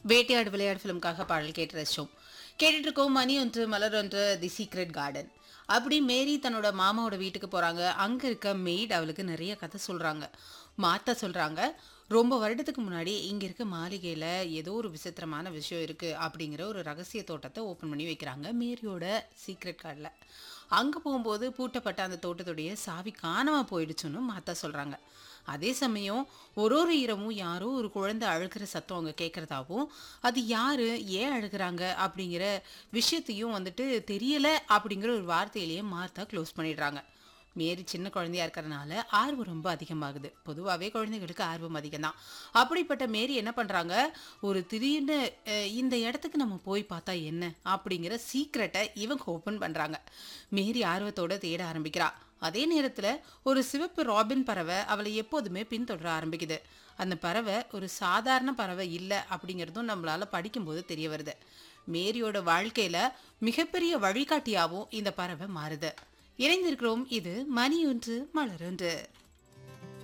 வேட்டையாடு விளையாடு ஃபிலிம்காக பாடல் கேட்டு ரசிச்சோம் கேட்டுட்டு இருக்கோம் மணி ஒன்று மலர் ஒன்று தி சீக்ரெட் கார்டன் அப்படி மேரி தன்னோட மாமாவோட வீட்டுக்கு போறாங்க அங்க இருக்க மெய்ட் அவளுக்கு நிறைய கதை சொல்றாங்க மாத்தா சொல்றாங்க ரொம்ப வருடத்துக்கு முன்னாடி இங்க இருக்க மாளிகையில ஏதோ ஒரு விசித்திரமான விஷயம் இருக்கு அப்படிங்கிற ஒரு ரகசிய தோட்டத்தை ஓபன் பண்ணி வைக்கிறாங்க மேரியோட சீக்ரெட் கார்டில் அங்க போகும்போது பூட்டப்பட்ட அந்த தோட்டத்துடைய சாவி காணாம போயிடுச்சுன்னு மாத்தா சொல்றாங்க அதே சமயம் ஒரு ஒரு இரவும் யாரோ ஒரு குழந்தை அழுகிற சத்தம் அவங்க கேட்குறதாவும் அது யாரு ஏன் அழுகுறாங்க அப்படிங்கிற விஷயத்தையும் வந்துட்டு தெரியல அப்படிங்கிற ஒரு வார்த்தையிலேயே மார்த்தா க்ளோஸ் பண்ணிடுறாங்க மேரி சின்ன குழந்தையா இருக்கிறனால ஆர்வம் ரொம்ப அதிகமாகுது பொதுவாகவே குழந்தைகளுக்கு ஆர்வம் அதிகம்தான் அப்படிப்பட்ட மேரி என்ன பண்ணுறாங்க ஒரு திடீர்னு அஹ், இந்த இடத்துக்கு நம்ம போய் பார்த்தா என்ன அப்படிங்கிற சீக்ரெட்டை இவங்க ஓப்பன் பண்ணுறாங்க மேரி ஆர்வத்தோட தேட ஆரம்பிக்கிறா அதே நேரத்தில் ஒரு சிவப்பு ராபின் பறவை அவளை எப்போதுமே பின்தொடர ஆரம்பிக்குது அந்த பறவை ஒரு சாதாரண பறவை இல்லை அப்படிங்கிறதும் நம்மளால படிக்கும்போது தெரிய வருது மேரியோட வாழ்க்கையில மிகப்பெரிய வழிகாட்டியாவும் இந்த பறவை மாறுது இணைந்திருக்கிறோம் இது மணி ஒன்று மலர் ஒன்று